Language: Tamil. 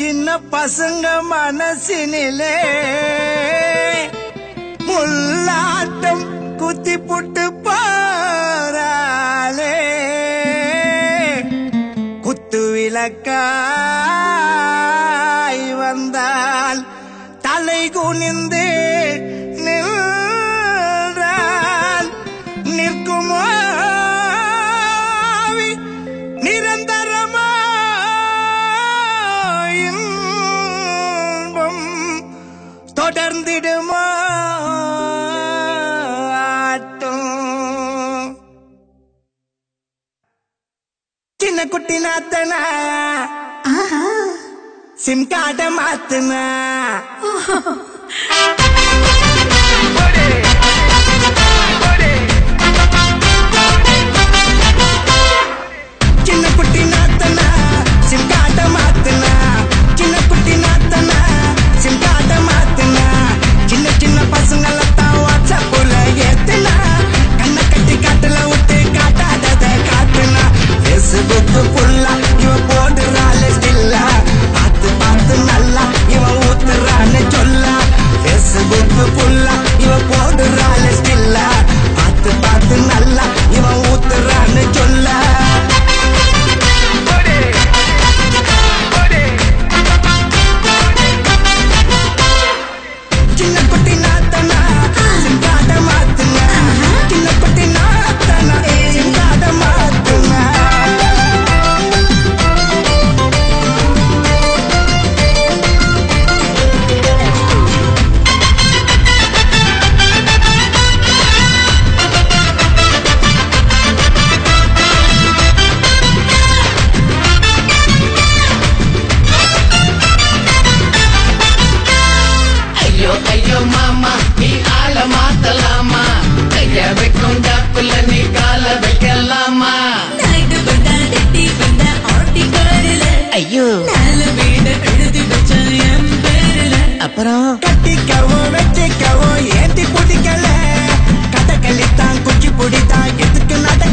சின்ன பசங்க மனசினிலே முள்ளாட்டம் குத்தி புட்டு பாராளே குத்து விளக்காய் வந்தால் தலை குனிந்து நின்றால் நிற்குமோ ஆவி நிரந்தரமா இன்பம் தொடர்ந்திடுமா ஆட்டம் சின்ன குட்டி நாத்தனா சிம் கார்ட மாத்துனா சின்ன குட்டி நாத்தனா சிம் கார்ட மாத்துனா சின்ன குட்டி நாத்தனா சிம் கார்ட மாத்துனா சின்ன சின்ன பசங்களத்தான் வாட்ஸ்அப்புல ஏத்துனா கண்ணை கட்டி காட்டுல விட்டு காட்டாதத காட்டுனா பேஸ்புக் புல்லா இவ போடுறாள் ஸ்டில்லா பார்த்து பார்த்து நல்லா இவ ஊத்துறான்னு சொல்ல பேஸ்புக் புல்லா இவ போடுறாள் ஸ்டில்லா பார்த்து பார்த்து நல்லா இவ ஊத்துறான்னு சொல்ல சின்ன குட்டி நாத்தனா சிங்காட மாத்துனா சின்ன குட்டி நாத்தனா சிங்காட மாத்துனா ஐயோ ஐயோ மாமா நீ ஆள மாத்தலாமா கைய வைக்கும் டப்புல நீ கால வைக்கலாமா நைட்டு வந்தா நெட்டி வந்தா ஆட்டி காரில ஐயோ நாலு வீடு எழுதி வச்ச என் பேருல அப்புறம் கட்டிக்கவும் வச்சுக்கவும் ஏத்தி பிடிக்கல கதை கழித்தான் குச்சி பிடித்தான் எதுக்கு நட